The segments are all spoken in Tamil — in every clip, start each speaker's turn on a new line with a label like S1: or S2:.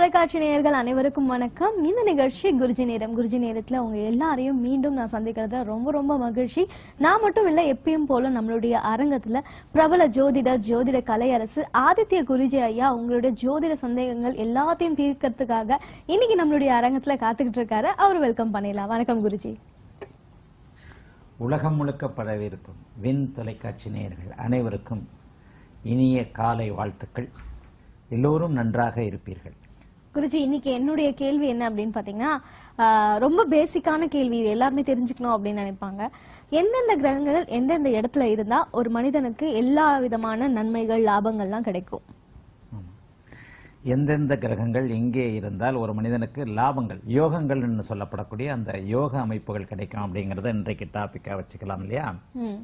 S1: தொலைக்காட்சி நேயர்கள் அனைவருக்கும் வணக்கம் இந்த நிகழ்ச்சி குருஜி நேரம் குருஜி நேரத்துல உங்க எல்லாரையும் மீண்டும் நான் சந்திக்கிறது ரொம்ப ரொம்ப மகிழ்ச்சி நான் மட்டும் இல்ல எப்பயும் போல நம்மளுடைய அரங்கத்துல பிரபல ஜோதிடர் ஜோதிட கலையரசு ஆதித்ய குருஜி ஐயா உங்களுடைய ஜோதிட சந்தேகங்கள் எல்லாத்தையும் தீர்க்கறதுக்காக இன்னைக்கு நம்மளுடைய அரங்கத்துல காத்துக்கிட்டு இருக்காரு அவர் வெல்கம் பண்ணிடலாம் வணக்கம் குருஜி
S2: உலகம் முழுக்க பரவியிருக்கும் விண் தொலைக்காட்சி நேயர்கள் அனைவருக்கும் இனிய காலை வாழ்த்துக்கள் எல்லோரும் நன்றாக இருப்பீர்கள்
S1: குருஜி இன்னைக்கு என்னுடைய கேள்வி என்ன அப்படின்னு பாத்தீங்கன்னா ஆஹ், ரொம்ப பேசிக்கான கேள்வி இது எல்லாருமே தெரிஞ்சுக்கணும் அப்படின்னு நினைப்பாங்க எந்தெந்த கிரகங்கள் எந்தெந்த இடத்துல இருந்தா ஒரு மனிதனுக்கு எல்லா விதமான நன்மைகள் லாபங்கள்லாம் கிடைக்கும்
S2: எந்தெந்த கிரகங்கள் எங்கே இருந்தால் ஒரு மனிதனுக்கு லாபங்கள் யோகங்கள் என்று சொல்லப்படக்கூடிய அந்த யோக அமைப்புகள் கிடைக்கும் அப்படிங்கறத இன்றைக்கு டாபிக்கா வச்சுக்கலாம் இல்லையா
S1: ம்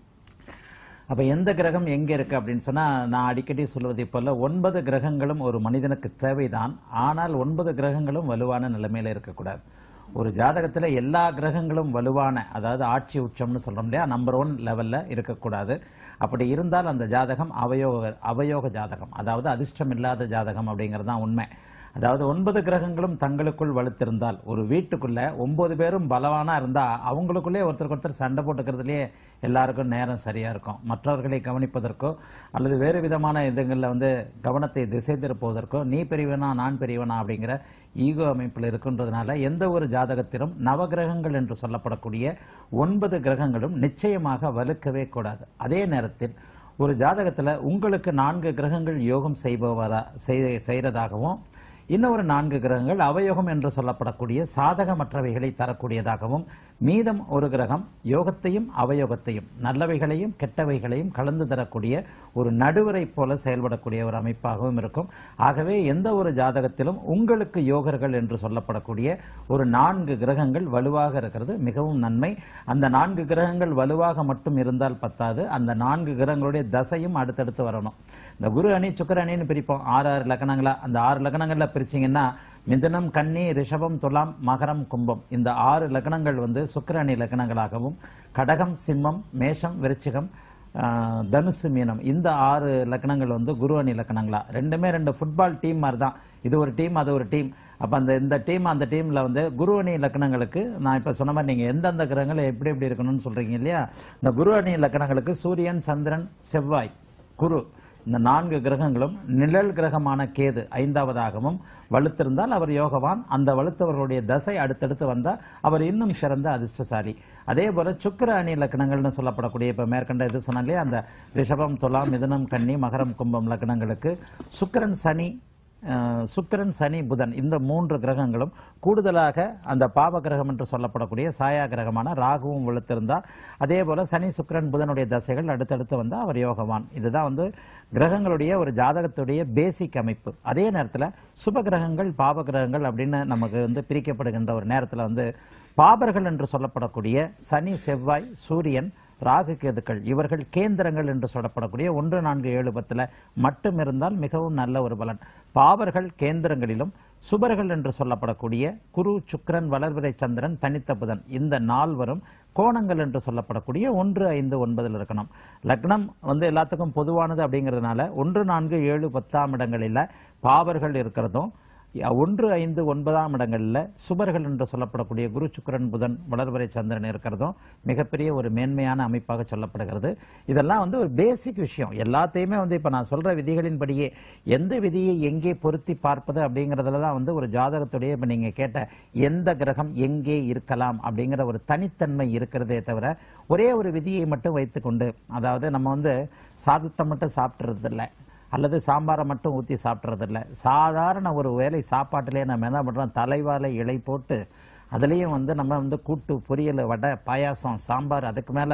S2: அப்ப எந்த கிரகம் எங்க இருக்கு அப்படின்னு சொன்னா நான் அடிக்கடி சொல்வதை போல ஒன்பது கிரகங்களும் ஒரு மனிதனுக்கு தேவைதான் ஆனால் ஒன்பது கிரகங்களும் வலுவான நிலைமையில இருக்கக்கூடாது ஒரு ஜாதகத்துல எல்லா கிரகங்களும் வலுவான அதாவது ஆட்சி உச்சம்னு சொல்றோம் இல்லையா நம்பர் ஒன் லெவல்ல இருக்கக்கூடாது அப்படி இருந்தால் அந்த ஜாதகம் அவயோக அவயோக ஜாதகம் அதாவது அதிர்ஷ்டம் இல்லாத ஜாதகம் அப்படிங்கிறது தான் உண்மை அதாவது ஒன்பது கிரகங்களும் தங்களுக்குள் வலுத்திருந்தால் ஒரு வீட்டுக்குள்ள ஒன்பது பேரும் பலவானா இருந்தா அவங்களுக்குள்ளே ஒருத்தருக்கு ஒருத்தர் சண்டை போட்டுக்கிறதுலயே எல்லாருக்கும் நேரம் சரியா இருக்கும் மற்றவர்களை கவனிப்பதற்கோ அல்லது வேறு விதமான இதுங்களில் வந்து கவனத்தை திசை திருப்புவதற்கோ நீ பெரியவனா நான் பெரியவனா அப்படிங்கிற ஈகோ அமைப்பில் இருக்கின்றதுனால எந்த ஒரு ஜாதகத்திலும் நவகிரகங்கள் என்று சொல்லப்படக்கூடிய ஒன்பது கிரகங்களும் நிச்சயமாக வலுக்கவே கூடாது அதே நேரத்தில் ஒரு ஜாதகத்துல உங்களுக்கு நான்கு கிரகங்கள் யோகம் செய்பவரா செய்- செய்யறதாகவும் இன்னொரு நான்கு கிரகங்கள் அவயோகம் என்று சொல்லப்படக்கூடிய சாதகமற்றவைகளை தரக்கூடியதாகவும் மீதம் ஒரு கிரகம் யோகத்தையும் அவயோகத்தையும் நல்லவைகளையும் கெட்டவைகளையும் கலந்து தரக்கூடிய ஒரு நடுவரை போல செயல்படக்கூடிய ஒரு அமைப்பாகவும் இருக்கும் ஆகவே எந்த ஒரு ஜாதகத்திலும் உங்களுக்கு யோகர்கள் என்று சொல்லப்படக்கூடிய ஒரு நான்கு கிரகங்கள் வலுவாக இருக்கிறது மிகவும் நன்மை அந்த நான்கு கிரகங்கள் வலுவாக மட்டும் இருந்தால் பத்தாது அந்த நான்கு கிரகங்களுடைய தசையும் அடுத்தடுத்து வரணும் இந்த குரு அணி சுக்கிர அணின்னு பிரிப்போம் ஆறு ஆறு லக்னங்களா அந்த ஆறு லக்னங்கள்ல பிரிச்சீங்கன்னா மிதுனம் கன்னி ரிஷபம் துலாம் மகரம் கும்பம் இந்த ஆறு லக்னங்கள் வந்து சுக்கிர அணி லக்னங்களாகவும் கடகம் சிம்மம் மேஷம் விருச்சிகம் ஆஹ், தனுசு மீனம் இந்த ஆறு லக்னங்கள் வந்து குரு அணி லக்னங்களா ரெண்டுமே ரெண்டு ஃபுட்பால் டீம் மாதிரி தான் இது ஒரு டீம் அது ஒரு டீம் அப்ப அந்த இந்த டீம் அந்த டீம்ல வந்து குரு அணி லக்னங்களுக்கு நான் இப்ப சொன்ன மாதிரி நீங்க எந்தெந்த கிரகங்கள் எப்படி எப்படி இருக்கணும்னு சொல்றீங்க இல்லையா இந்த குரு அணி லக்னங்களுக்கு சூரியன் சந்திரன் செவ்வாய் குரு இந்த நான்கு கிரகங்களும் நிழல் கிரகமான கேது ஐந்தாவதாகவும் வலுத்திருந்தால் அவர் யோகவான் அந்த வலுத்தவர்களுடைய தசை அடுத்தடுத்து வந்தால் அவர் இன்னும் சிறந்த அதிர்ஷ்டசாலி அதே போல சுக்கிர அணி லக்னங்கள்னு சொல்லப்படக்கூடிய இப்ப மேற்கண்ட இது சொன்னாலே அந்த ரிஷபம் துலாம் மிதுனம் கன்னி மகரம் கும்பம் லக்னங்களுக்கு சுக்கிரன் சனி அஹ், சுக்கிரன் சனி புதன் இந்த மூன்று கிரகங்களும் கூடுதலாக அந்த பாவ கிரகம் என்று சொல்லப்படக்கூடிய சாயா கிரகமான ராகுவும் வலுத்திருந்தால் அதே போல சனி சுக்கிரன் புதனுடைய தசைகள் அடுத்தடுத்து வந்தால் அவர் யோகவான் இதுதான் வந்து கிரகங்களுடைய ஒரு ஜாதகத்துடைய பேசிக் அமைப்பு அதே நேரத்தில் சுப கிரகங்கள் பாவ கிரகங்கள் அப்படின்னு நமக்கு வந்து பிரிக்கப்படுகின்ற ஒரு நேரத்தில் வந்து பாபர்கள் என்று சொல்லப்படக்கூடிய சனி செவ்வாய் சூரியன் ராகு கேதுக்கள் இவர்கள் கேந்திரங்கள் என்று சொல்லப்படக்கூடிய ஒன்று நான்கு ஏழு பத்துல மட்டும் இருந்தால் மிகவும் நல்ல ஒரு பலன் பாவர்கள் கேந்திரங்களிலும் சுபர்கள் என்று சொல்லப்படக்கூடிய குரு சுக்கிரன் வளர்விரை சந்திரன் தனித்த புதன் இந்த நால்வரும் கோணங்கள் என்று சொல்லப்படக்கூடிய ஒன்று ஐந்து ஒன்பதில் இருக்கணும் லக்னம் வந்து எல்லாத்துக்கும் பொதுவானது அப்படிங்கிறதுனால ஒன்று நான்கு ஏழு பத்தாம் இடங்களில் பாவர்கள் இருக்கிறதும் ஒன்று ஐந்து ஒன்பதாம் இடங்கள்ல சுபர்கள் என்று சொல்லப்படக்கூடிய குரு சுக்கிரன் புதன் வளர்வரை சந்திரன் இருக்கிறதும் மிகப்பெரிய ஒரு மேன்மையான அமைப்பாக சொல்லப்படுகிறது இதெல்லாம் வந்து ஒரு பேசிக் விஷயம் எல்லாத்தையுமே வந்து இப்ப நான் சொல்ற விதிகளின்படியே எந்த விதியை எங்கே பொருத்தி பார்ப்பது அப்படிங்கறதுல தான் வந்து ஒரு ஜாதகத்துடைய இப்ப நீங்க கேட்ட எந்த கிரகம் எங்கே இருக்கலாம் அப்படிங்கிற ஒரு தனித்தன்மை இருக்கிறதே தவிர ஒரே ஒரு விதியை மட்டும் வைத்துக்கொண்டு அதாவது நம்ம வந்து சாதத்தை மட்டும் சாப்பிட்றது இல்லை அல்லது சாம்பாரை மட்டும் ஊற்றி சாப்பிட்றதில்ல சாதாரண ஒரு வேலை சாப்பாட்டிலே நம்ம என்ன பண்ணுறோம் தலைவாழை இலை போட்டு அதுலேயும் வந்து நம்ம வந்து கூட்டு பொரியல் வடை பாயாசம் சாம்பார் அதுக்கு மேலே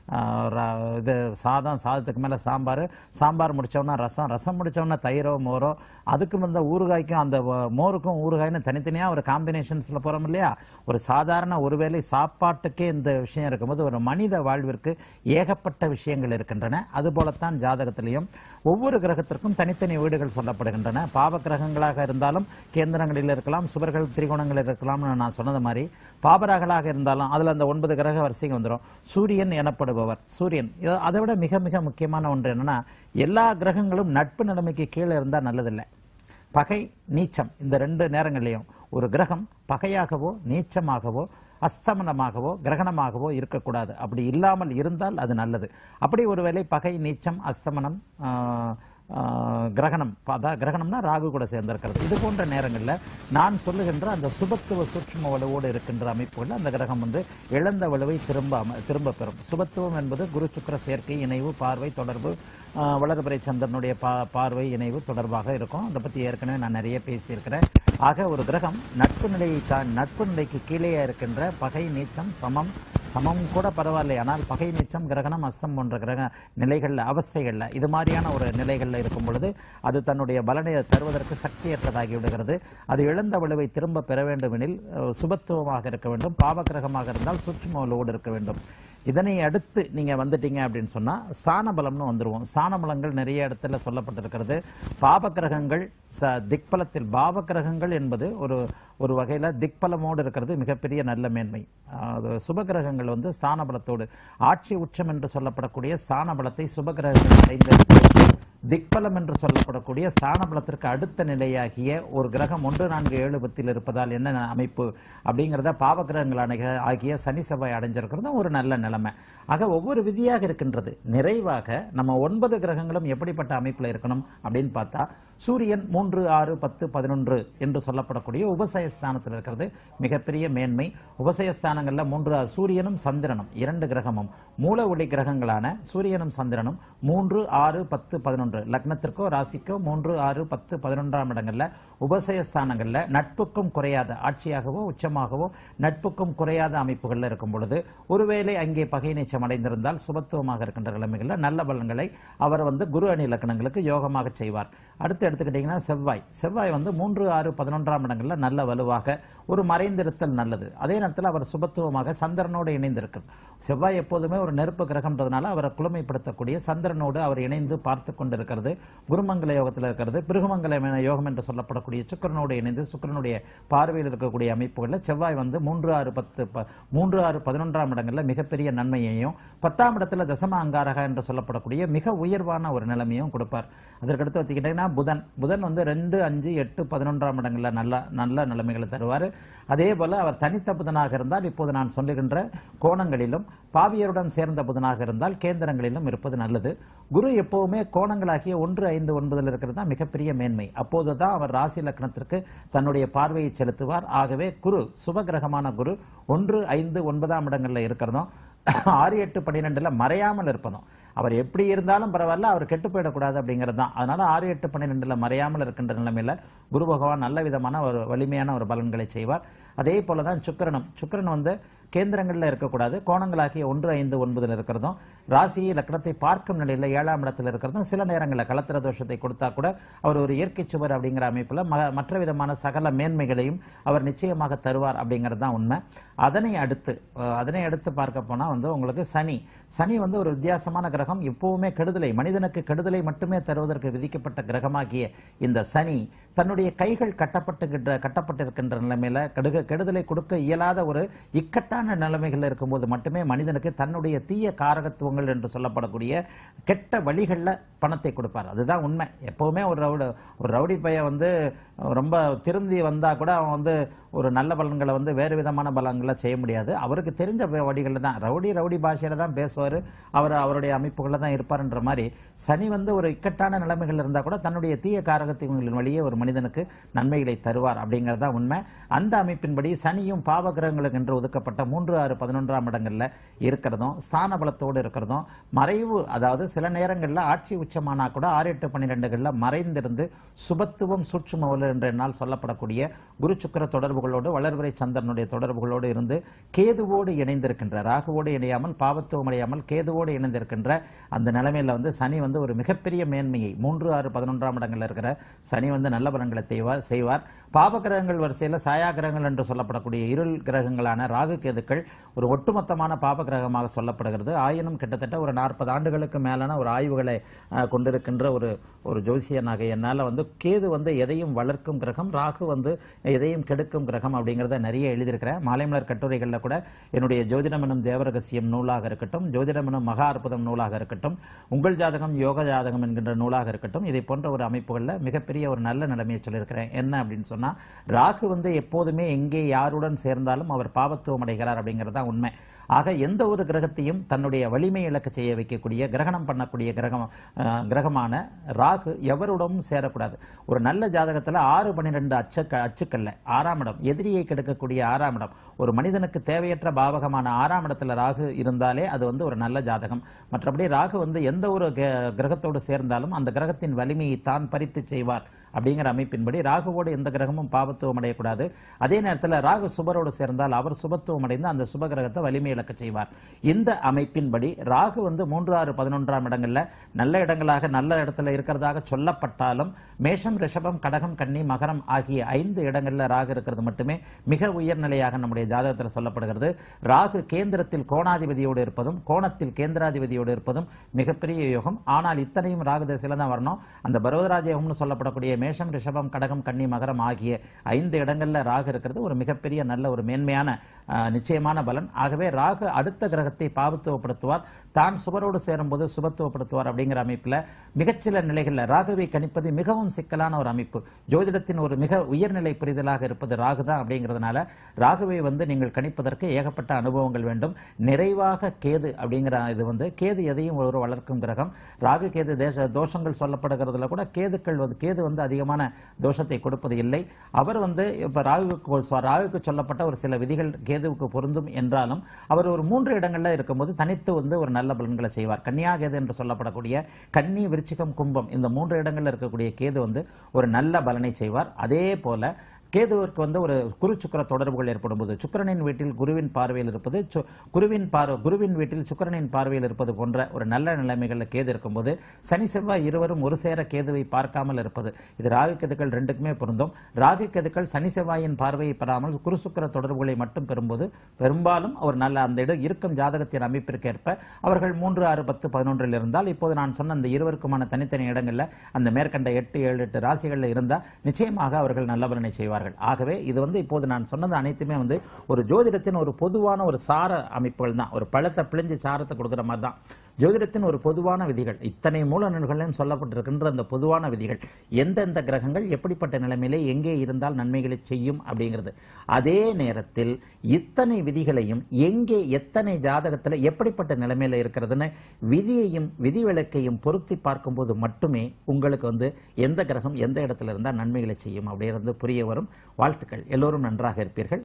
S2: இது சாதம் சாதத்துக்கு மேலே சாம்பார் சாம்பார் முடிச்சோம்னா ரசம் ரசம் முடிச்சோம்னா தயிரோ மோரோ அதுக்கு வந்து ஊறுகாய்க்கும் அந்த வ- மோருக்கும் ஊறுகாய்னு தனித்தனியாக ஒரு காம்பினேஷன்ஸில் போகிறோம் இல்லையா ஒரு சாதாரண ஒருவேளை சாப்பாட்டுக்கே இந்த விஷயம் இருக்கும்போது ஒரு மனித வாழ்விற்கு ஏகப்பட்ட விஷயங்கள் இருக்கின்றன அதுபோலத்தான் ஜாதகத்திலையும் ஒவ்வொரு கிரகத்திற்கும் தனித்தனி வீடுகள் சொல்லப்படுகின்றன பாவ கிரகங்களாக இருந்தாலும் கேந்திரங்களில் இருக்கலாம் சுவர்கள் திரிகோணங்களில் இருக்கலாம்னு நான் சொன்னது மாதிரி பாபராகளாக இருந்தாலும் அதுல அந்த ஒன்பது கிரக வரிசைங்க வந்துடும் சூரியன் எனப்படுபவர் சூரியன் இது அதை விட மிக மிக முக்கியமான ஒன்று என்னன்னா எல்லா கிரகங்களும் நட்பு நிலைமைக்கு கீழே இருந்தால் நல்லதில்லை பகை நீச்சம் இந்த ரெண்டு நேரங்கள்லையும் ஒரு கிரகம் பகையாகவோ நீச்சமாகவோ அஸ்தமனமாகவோ கிரகணமாகவோ இருக்கக்கூடாது அப்படி இல்லாமல் இருந்தால் அது நல்லது அப்படி ஒருவேளை பகை நீச்சம் அஸ்தமனம் ஆஹ், ஆஹ், கிரகணம் அதான் கிரகணம்னா ராகு கூட சேர்ந்திருக்கிறது இது போன்ற நேரங்களில் நான் சொல்லுகின்ற அந்த சுபத்துவ சூட்சும வலுவோடு இருக்கின்ற அமைப்புகள் அந்த கிரகம் வந்து இழந்த வலுவை திரும்ப அம- திரும்ப பெறும் சுபத்துவம் என்பது குரு சுக்கிர சேர்க்கை இணைவு பார்வை தொடர்பு ஆஹ், வளர்பிறை சந்திரனுடைய பா பார்வை இணைவு தொடர்பாக இருக்கும் அதை பற்றி ஏற்கனவே நான் நிறைய பேசியிருக்கிறேன் ஆக ஒரு கிரகம் நட்பு நிலையை தான் நட்பு நிலைக்கு கீழே இருக்கின்ற பகை நீச்சம் சமம் சமம் கூட பரவாயில்லை ஆனால் பகை நீச்சம் கிரகணம் அஸ்தம் போன்ற கிரக நிலைகளில் அவஸ்தைகளில் இது மாதிரியான ஒரு நிலைகளில் இருக்கும் பொழுது அது தன்னுடைய பலனை தருவதற்கு சக்தியற்றதாகி விடுகிறது அது இழந்த வலுவை திரும்ப பெற வேண்டுமெனில் அஹ், சுபத்துவமாக இருக்க வேண்டும் பாவகிரகமாக இருந்தால் சூட்சும வலுவோடு இருக்க வேண்டும் இதனை அடுத்து நீங்க வந்துட்டீங்க அப்படின்னு சொன்னா ஸ்தான பலம்னு வந்துருவோம் ஸ்தான பலங்கள் நிறைய இடத்துல சொல்லப்பட்டிருக்கிறது பாபகிரகங்கள் ச திக்பலத்தில் பாவகிரகங்கள் என்பது ஒரு ஒரு வகையில திக்பலமோடு இருக்கிறது மிகப்பெரிய நல்ல மேன்மை அது சுபகிரகங்கள் வந்து ஸ்தான பலத்தோடு ஆட்சி உச்சம் என்று சொல்லப்படக்கூடிய ஸ்தான பலத்தை சுபகிரகங்கள் அடைந்திருக்கிறது திக்பலம் என்று சொல்லப்படக்கூடிய ஸ்தான பலத்திற்கு அடுத்த நிலையாகிய ஒரு கிரகம் ஒன்று நான்கு ஏழு பத்தில் இருப்பதால் என்ன அமைப்பு அப்படிங்கிறத பாவகிரகங்கள் அணைக ஆகிய சனி செவ்வாய் அடைஞ்சிருக்கிறதும் ஒரு நல்ல நிலைமை ஆக ஒவ்வொரு விதியாக இருக்கின்றது நிறைவாக நம்ம ஒன்பது கிரகங்களும் எப்படிப்பட்ட அமைப்பில் இருக்கணும் அப்படின்னு பார்த்தா சூரியன் மூன்று ஆறு பத்து பதினொன்று என்று சொல்லப்படக்கூடிய உபசயஸ்தானத்தில் இருக்கிறது மிகப்பெரிய மேன்மை உபசயஸ்தானங்கள்ல மூன்று ஆறு சூரியனும் சந்திரனும் இரண்டு கிரகமும் மூல ஒளி கிரகங்களான சூரியனும் சந்திரனும் மூன்று ஆறு பத்து பதினொன்று லக்னத்திற்கோ ராசிக்கோ மூன்று ஆறு பத்து பதினொன்றாம் இடங்கள்ல உபசயஸ்தானங்கள்ல நட்புக்கும் குறையாத ஆட்சியாகவோ உச்சமாகவோ நட்புக்கும் குறையாத அமைப்புகள்ல இருக்கும் பொழுது ஒருவேளை அங்கே பகை நீச்சம் அடைந்திருந்தால் சுபத்துவமாக இருக்கின்ற நிலைமைகளில் நல்ல பலன்களை அவர் வந்து குரு அணி லக்னங்களுக்கு யோகமாக செய்வார் அடுத்து எடுத்துக்கிட்டிங்கன்னா செவ்வாய் செவ்வாய் வந்து மூன்று ஆறு பதினொன்றாம் இடங்கள்ல நல்ல வலுவாக ஒரு மறைந்திருத்தல் நல்லது அதே நேரத்தில் அவர் சுபத்துவமாக சந்திரனோடு இணைந்திருக்கு செவ்வாய் எப்போதுமே ஒரு நெருப்பு கிரகம்ன்றதுனால அவரை குளுமைப்படுத்தக்கூடிய சந்திரனோடு அவர் இணைந்து பார்த்து கொண்டிருக்கிறது குருமங்கல யோகத்தில் இருக்கிறது பிருகுமங்கல யோகம் என்று சொல்லப்படக்கூடிய சுக்கிரனோடு இணைந்து சுக்கிரனுடைய பார்வையில் இருக்கக்கூடிய அமைப்புகளில் செவ்வாய் வந்து மூன்று ஆறு பத்து ப- மூன்று ஆறு பதினொன்றாம் இடங்கள்ல மிகப்பெரிய நன்மையையும் பத்தாம் இடத்துல தசம அங்காரக என்று சொல்லப்படக்கூடிய மிக உயர்வான ஒரு நிலைமையும் கொடுப்பார் அதற்கடுத்து பார்த்துக்கிட்டீங்கன்னா புதன் புதன் வந்து ரெண்டு அஞ்சு எட்டு பதினொன்றாம் இடங்கள்ல நல்ல நல்ல நிலைமைகளை தருவார் அதே போல அவர் தனித்த புதனாக இருந்தால் இப்போது நான் சொல்லுகின்ற கோணங்களிலும் பாவியருடன் சேர்ந்த புதனாக இருந்தால் கேந்திரங்களிலும் இருப்பது நல்லது குரு எப்பவுமே கோணங்களாகிய ஒன்று ஐந்து ஒன்பதில் இருக்கிறது தான் மிகப்பெரிய மேன்மை அப்போதுதான் அவர் ராசி லக்னத்திற்கு தன்னுடைய பார்வையை செலுத்துவார் ஆகவே குரு சுபகிரகமான குரு ஒன்று ஐந்து ஒன்பதாம் இடங்கள்ல இருக்கிறதும் ஆறு எட்டு பன்னிரெண்டுல மறையாமல் இருப்பதும் அவர் எப்படி இருந்தாலும் பரவாயில்ல அவர் கெட்டு போயிடக்கூடாது அப்படிங்கிறது தான் அதனால ஆறு எட்டு பன்னிரெண்டுல மறையாமல் இருக்கின்ற நிலைமையில குரு பகவான் நல்ல விதமான ஒரு வலிமையான ஒரு பலன்களை செய்வார் அதே போல தான் சுக்கிரனும் சுக்கிரன் வந்து கேந்திரங்களில் இருக்கக்கூடாது கோணங்களாகிய ஒன்று ஐந்து ஒன்பதில் இருக்கிறதும் ராசியை லக்னத்தை பார்க்கும் நிலையில் ஏழாம் இடத்துல இருக்கிறதும் சில நேரங்களில் கலத்திர தோஷத்தை கொடுத்தா கூட அவர் ஒரு இயற்கை சுவர் அப்படிங்கிற அமைப்பில் ம- மற்ற விதமான சகல மேன்மைகளையும் அவர் நிச்சயமாக தருவார் அப்படிங்கிறது தான் உண்மை அதனை அடுத்து அஹ், அதனை அடுத்து பார்க்க போனா வந்து உங்களுக்கு சனி சனி வந்து ஒரு வித்தியாசமான கிரகம் எப்பவுமே கெடுதலை மனிதனுக்கு கெடுதலை மட்டுமே தருவதற்கு விதிக்கப்பட்ட கிரகமாகிய இந்த சனி தன்னுடைய கைகள் கட்டப்பட்டுகின்ற கட்டப்பட்டிருக்கின்ற நிலைமையில கெடுக கெடுதலை கொடுக்க இயலாத ஒரு இக்கட்டான நிலைமைகள் இருக்கும்போது மட்டுமே மனிதனுக்கு தன்னுடைய தீய காரகத்துவங்கள் என்று சொல்லப்படக்கூடிய கெட்ட வழிகளில் பணத்தை கொடுப்பார் அதுதான் உண்மை எப்பவுமே ஒரு ரவுடி ஒரு ரவுடி பையன் வந்து ரொம்ப திருந்தி வந்தா கூட அவன் வந்து ஒரு நல்ல பலன்களை வந்து வேறு விதமான பலன்களை செய்ய முடியாது அவருக்கு தெரிஞ்ச வழிகளில் தான் ரவுடி ரவுடி பாஷையில தான் பேசுவார் அவர் அவருடைய அமைப்புகளில் தான் இருப்பார்ன்ற மாதிரி சனி வந்து ஒரு இக்கட்டான நிலைமைகள் இருந்தால் கூட தன்னுடைய தீய காரகத்துவங்களின் வழியே ஒரு மனிதனுக்கு நன்மைகளை தருவார் அப்படிங்கிறது தான் உண்மை அந்த அமைப்பின்படி சனியும் பாவகிரகங்களுக்கு என்று ஒதுக்கப்பட்ட மூன்று ஆறு பதினொன்றாம் இடங்கள்ல இருக்கிறதும் ஸ்தான பலத்தோடு இருக்கிறதும் மறைவு அதாவது சில நேரங்களில் ஆட்சி உச்சமானா கூட ஆறு எட்டு பன்னிரெண்டுகளில் மறைந்திருந்து சுபத்துவம் சூட்சுமவல் என்ற என்னால் சொல்லப்படக்கூடிய குரு சுக்கிர தொடர்புகளோடு வளர்வரை சந்திரனுடைய தொடர்புகளோடு இருந்து கேதுவோடு இணைந்திருக்கின்ற ராகுவோடு இணையாமல் பாவத்துவம் அடையாமல் கேதுவோடு இணைந்திருக்கின்ற அந்த நிலைமையில வந்து சனி வந்து ஒரு மிகப்பெரிய மேன்மையை மூன்று ஆறு பதினொன்றாம் இடங்கள்ல இருக்கிற சனி வந்து நல்ல பலன்களை செய்வார் செய்வார் பாபகிரகங்கள் வரிசையில் சாயாகிரகங்கள் என்று என்று சொல்லப்படக்கூடிய இருள் கிரகங்களான ராகு கேதுக்கள் ஒரு ஒட்டுமொத்தமான பாப கிரகமாக சொல்லப்படுகிறது ஆயினும் கிட்டத்தட்ட ஒரு நாற்பது ஆண்டுகளுக்கு மேலான ஒரு ஆய்வுகளை அஹ், கொண்டிருக்கின்ற ஒரு ஒரு ஜோசியனாக என்னால் வந்து கேது வந்து எதையும் வளர்க்கும் கிரகம் ராகு வந்து எதையும் கெடுக்கும் கிரகம் அப்படிங்கிறத நிறைய எழுதியிருக்கிறேன் மாலைமலர் கட்டுரைகளில் கூட என்னுடைய ஜோதிடம் எனும் தேவரகசியம் நூலாக இருக்கட்டும் ஜோதிடம் எனும் மகா அற்புதம் நூலாக இருக்கட்டும் உங்கள் ஜாதகம் யோக ஜாதகம் என்கின்ற நூலாக இருக்கட்டும் இதை போன்ற ஒரு அமைப்புகளில் மிகப்பெரிய ஒரு நல்ல நிலைமையை சொல்லியிருக்கிறேன் என்ன அப்படின்னு சொன்னா ராகு வந்து எப்போதுமே எங்கே யாருடன் சேர்ந்தாலும் அவர் பாவத்துவம் அடைகிறார் அப்படிங்கிறது தான் உண்மை ஆக எந்த ஒரு கிரகத்தையும் தன்னுடைய வலிமை இழக்க செய்ய வைக்கக்கூடிய கிரகணம் பண்ணக்கூடிய கிரகம் அஹ், கிரகமான ராகு எவருடனும் சேரக்கூடாது ஒரு நல்ல ஜாதகத்துல ஆறு பன்னிரெண்டு அச்சக்க அச்சுக்கல்ல ஆறாம் இடம் எதிரியை கெடுக்கக்கூடிய ஆறாம் இடம் ஒரு மனிதனுக்கு தேவையற்ற பாவகமான ஆறாம் இடத்துல ராகு இருந்தாலே அது வந்து ஒரு நல்ல ஜாதகம் மற்றபடி ராகு வந்து எந்த ஒரு கே- கிரகத்தோடு சேர்ந்தாலும் அந்த கிரகத்தின் வலிமையை தான் பறித்து செய்வார் அப்படிங்கிற அமைப்பின்படி ராகுவோடு எந்த கிரகமும் பாவத்துவம் அடையக்கூடாது அதே நேரத்தில் ராகு சுபரோடு சேர்ந்தால் அவர் சுபத்துவம் அடைந்து அந்த சுப கிரகத்தை வலிமை இழக்க செய்வார் இந்த அமைப்பின்படி ராகு வந்து மூன்று ஆறு பதினொன்றாம் இடங்கள்ல நல்ல இடங்களாக நல்ல இடத்துல இருக்கிறதாக சொல்லப்பட்டாலும் மேஷம் ரிஷபம் கடகம் கன்னி மகரம் ஆகிய ஐந்து இடங்கள்ல ராகு இருக்கிறது மட்டுமே மிக உயர்நிலையாக நம்முடைய ஜாதகத்தில் சொல்லப்படுகிறது ராகு கேந்திரத்தில் கோணாதிபதியோடு இருப்பதும் கோணத்தில் கேந்திராதிபதியோடு இருப்பதும் மிகப்பெரிய யோகம் ஆனால் இத்தனையும் ராகு திசையில தான் வரணும் அந்த பர்வதராஜ யோகம்னு சொல்லப்படக்கூடிய மேஷம் ரிஷபம் கடகம் கன்னி மகரம் ஆகிய ஐந்து இடங்கள்ல ராகு இருக்கிறது ஒரு மிகப்பெரிய நல்ல ஒரு மேன்மையான ஆஹ், நிச்சயமான பலன் ஆகவே ராகு அடுத்த கிரகத்தை பாவத்துவப்படுத்துவார் தான் சுபரோடு சேரும்போது சுபத்துவப்படுத்துவார் அப்படிங்கிற அமைப்புல மிகச்சில நிலைகளில் ராகுவை கணிப்பது மிகவும் சிக்கலான ஒரு அமைப்பு ஜோதிடத்தின் ஒரு மிக உயர்நிலை புரிதலாக இருப்பது ராகு தான் அப்படிங்கிறதுனால ராகுவை வந்து நீங்கள் கணிப்பதற்கு ஏகப்பட்ட அனுபவங்கள் வேண்டும் நிறைவாக கேது அப்படிங்கிற இது வந்து கேது எதையும் ஒரு வளர்க்கும் கிரகம் ராகு கேது தேச தோஷங்கள் சொல்லப்படுகிறதுல கூட கேதுக்கள் வந்து கேது வந்து அதிகமான தோஷத்தை கொடுப்பது இல்லை அவர் வந்து இப்ப ராகுக்கு சொ- ராகுக்கு சொல்லப்பட்ட ஒரு சில விதிகள் கேதுவுக்கு பொருந்தும் என்றாலும் அவர் ஒரு மூன்று இடங்கள்ல இருக்கும்போது தனித்து வந்து ஒரு நல்ல பலன்களை செய்வார் கன்னியா கேது என்று சொல்லப்படக்கூடிய கன்னி விருச்சிகம் கும்பம் இந்த மூன்று இடங்கள்ல இருக்கக்கூடிய கேது வந்து ஒரு நல்ல பலனை செய்வார் அதே போல கேதுவிற்கு வந்து ஒரு குரு சுக்கிர தொடர்புகள் ஏற்படும் போது சுக்கிரனின் வீட்டில் குருவின் பார்வையில் இருப்பது சு- குருவின் பார்வை குருவின் வீட்டில் சுக்கிரனின் பார்வையில் இருப்பது போன்ற ஒரு நல்ல நிலைமைகளில் கேது இருக்கும்போது சனி செவ்வாய் இருவரும் ஒரு சேர கேதுவை பார்க்காமல் இருப்பது இது ராகு கேதுக்கள் ரெண்டுக்குமே பொருந்தும் ராகு கேதுக்கள் சனி செவ்வாயின் பார்வையை பெறாமல் குரு சுக்கிர தொடர்புகளை மட்டும் பெறும்போது பெரும்பாலும் ஒரு நல்ல அந்த இடம் இருக்கும் ஜாதகத்தின் அமைப்பிற்கேற்ப அவர்கள் மூன்று ஆறு பத்து பதினொன்றில் இருந்தால் இப்போது நான் சொன்ன அந்த இருவருக்குமான தனித்தனி இடங்கள்ல அந்த மேற்கண்ட எட்டு ஏழு எட்டு ராசிகளில் இருந்தால் நிச்சயமாக அவர்கள் நல்ல பலனை செய்வார்கள் ஆகவே இது வந்து இப்போது நான் சொன்னது அனைத்துமே வந்து ஒரு ஜோதிடத்தின் ஒரு பொதுவான ஒரு சார அமைப்புகள் தான் ஒரு பழத்தை பிழிஞ்சு சாரத்தை கொடுக்குற மாதிரி தான் ஜோதிடத்தின் ஒரு பொதுவான விதிகள் இத்தனை மூல நூல்களிலும் சொல்லப்பட்டிருக்கின்ற அந்த பொதுவான விதிகள் எந்தெந்த கிரகங்கள் எப்படிப்பட்ட நிலைமையிலே எங்கே இருந்தால் நன்மைகளை செய்யும் அப்படிங்கிறது அதே நேரத்தில் இத்தனை விதிகளையும் எங்கே எத்தனை ஜாதகத்தில் எப்படிப்பட்ட நிலைமையில இருக்கிறதுன்னு விதியையும் விதிவிலக்கையும் பொருத்தி பார்க்கும்போது மட்டுமே உங்களுக்கு வந்து எந்த கிரகம் எந்த இடத்துல இருந்தால் நன்மைகளை செய்யும் அப்படிங்கிறது புரிய வரும் வாழ்த்துக்கள் எல்லோரும் நன்றாக இருப்பீர்கள்